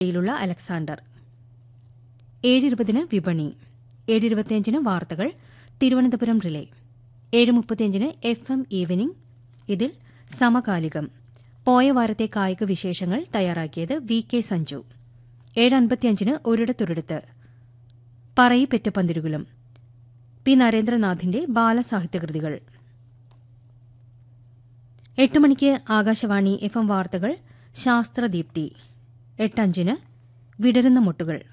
യിലുള്ള അലക്സാണ്ടർ ഏഴിരുപതിന് വിപണി ഏഴിരുപത്തിയഞ്ചിന് വാർത്തകൾ തിരുവനന്തപുരം റിലേ ഏഴ് മുപ്പത്തിയഞ്ചിന് എഫ് എം ഈവനിംഗ് ഇതിൽ സമകാലികം പോയ വാരത്തെ കായിക വിശേഷങ്ങൾ തയ്യാറാക്കിയത് വി കെ സഞ്ജു ഏഴ് അൻപത്തിയഞ്ചിന് ഒരിടത്തൊരിടത്ത് പറയിപ്പെറ്റ പന്തിരുകുലം പി നരേന്ദ്രനാഥിന്റെ ബാലസാഹിത്യകൃതികൾ എട്ട് മണിക്ക് ആകാശവാണി എഫ് എം വാർത്തകൾ ശാസ്ത്രദീപ്തി എട്ടഞ്ചിന് വിടരുന്ന മുട്ടുകൾ